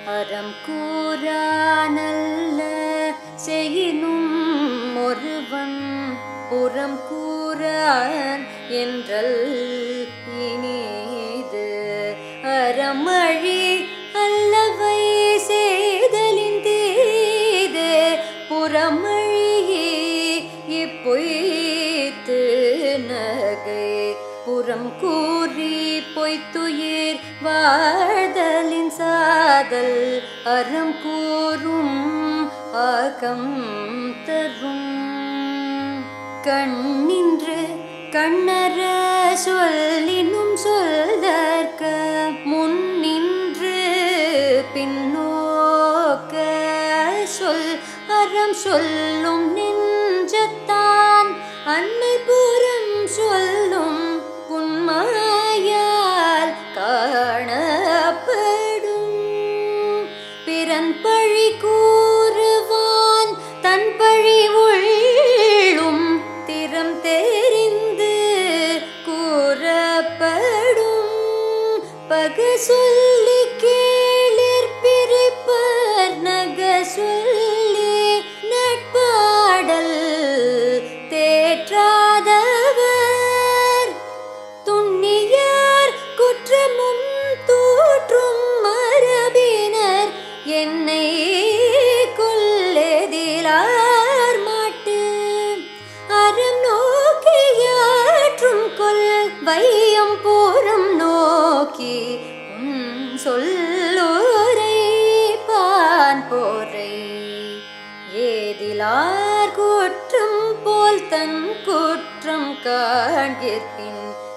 அறம் கூறா நல்ல செய்யினும் ஒருவன் புறம் கூறான் என்றல் இனிது அறமழி அல்லவை செய்தலின் தீது புறமழி இப்பொய்த்து நகை புறம் கூறி பொய்த்துயிர் வாழ்தலின் சாதல் அறம் கூறும் ஆகம் தரும் கண்ணின்று கண்ணற சொல்லினும் சொல்தற்க முன்னின்று பின்னோக்க சொல் அறம் சொல்லும் நெஞ்சத்தான் அன்னை புறம் சொல்லும் உண்மையால் காணப்படும் பிறன் பழி கூறுவான் தன் பழி உள்ளும் திறம் தெரிந்து கூறப்படும் பக சொல்லி கேளிர் பிரிப்பர் நக சொல்லி நட்பாடல் தேற்றாதவர் துண்ணியார் குற்றமும் தூற்றும் மரபினர் என்னை கொல்லெதிலார் மாட்டு அறம் நோக்கியாற்றும் கொல் வையம் போரம் நோக்கி உன் சொல்லோரை பான் போரை ஏதிலார் குற்றம் போல் தன் குற்றம் காண்கிற்பின்